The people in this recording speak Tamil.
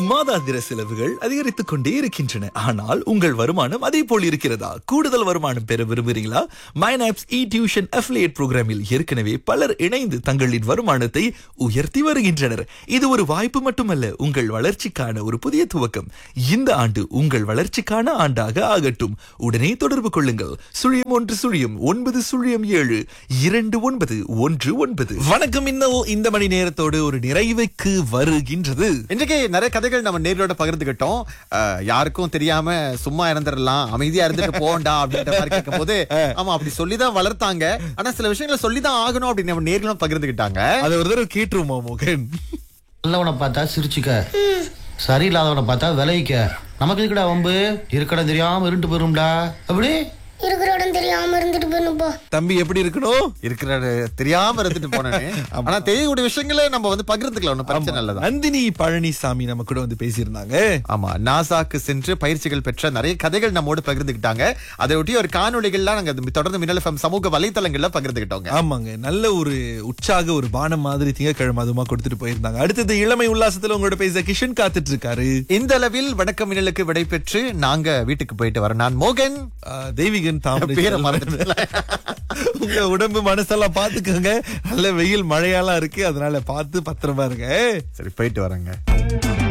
மாதாந்திர செலவுகள் அதிகரித்துக் கொண்டே இருக்கின்றன ஆனால் உங்கள் வருமானம் அதே போல் இருக்கிறதா கூடுதல் வருமானம் பெற விரும்புகிறீங்களா மைனாப்ஸ் இ டியூஷன் அஃபிலியேட் புரோகிராமில் ஏற்கனவே பலர் இணைந்து தங்களின் வருமானத்தை உயர்த்தி வருகின்றனர் இது ஒரு வாய்ப்பு மட்டுமல்ல உங்கள் வளர்ச்சிக்கான ஒரு புதிய துவக்கம் இந்த ஆண்டு உங்கள் வளர்ச்சிக்கான ஆண்டாக ஆகட்டும் உடனே தொடர்பு கொள்ளுங்கள் சுழியம் ஒன்று சுழியம் ஒன்பது சுழியம் ஏழு இரண்டு ஒன்பது ஒன்று ஒன்பது வணக்கம் இன்னும் இந்த மணி நேரத்தோடு ஒரு நிறைவுக்கு வருகின்றது இன்றைக்கு நிறைய கதைகள் நம்ம நேர்களோட பகிர்ந்துகிட்டோம் அஹ், யாருக்கும் தெரியாம சும்மா இறந்துடலாம் அமைதியா இருந்துட்டு போண்டா அப்படின்ற மாதிரி கேட்கும் போது ஆமா அப்படி சொல்லிதான் வளர்த்தாங்க ஆனா சில விஷயங்களை சொல்லிதான் ஆகணும் அப்படின்னு நம்ம நேர்களும் பகிர்ந்துகிட்டாங்க அதை ஒரு தடவை கேட்டுருமா மோகன் நல்லவனை பார்த்தா சிரிச்சுக்க சரியில்லாதவனை பார்த்தா விளைவிக்க நமக்கு எதுக்குடா வம்பு இருக்கடம் தெரியாம இருண்டு போயிரும்டா அப்படி இருக்கிற இடம் தெரியாம இருந்துட்டு போயிருப்பா தம்பி எப்படி இருக்கணும் இருக்கிற தெரியாம இருந்துட்டு போனேன்னு ஆனா தெரியக்கூடிய விஷயங்களை நம்ம வந்து பகிர்ந்துக்கலாம் ஒண்ணும் பிரச்சனை இல்லதான் நந்தினி பழனிசாமி நம்ம கூட வந்து பேசியிருந்தாங்க ஆமா நாசாக்கு சென்று பயிற்சிகள் பெற்ற நிறைய கதைகள் நம்மோடு பகிர்ந்துக்கிட்டாங்க அதை ஒட்டி ஒரு காணொளிகள்லாம் நாங்க தொடர்ந்து மின்னல் FM சமூக வலைத்தளங்கள்ல பகிர்ந்துக்கிட்டோங்க ஆமாங்க நல்ல ஒரு உற்சாக ஒரு பானம் மாதிரி திங்கக்கிழமை அதுமா கொடுத்துட்டு போயிருந்தாங்க அடுத்தது இளமை உல்லாசத்துல உங்களோட பேச கிஷன் காத்துட்டு இருக்காரு இந்த அளவில் வணக்க மின்னலுக்கு விடைபெற்று நாங்க வீட்டுக்கு போயிட்டு வரோம் நான் மோகன் ஆஹ், தெய்வீகன் தாமரை பேரை செல்வன். மறந்துட்டேன். உங்க உடம்பு மனசெல்லாம் பாத்துக்கோங்க நல்ல வெயில் மழையாலாம் இருக்கு அதனால பார்த்து பத்திரமா இருங்க சரி போயிட்டு வரேங்க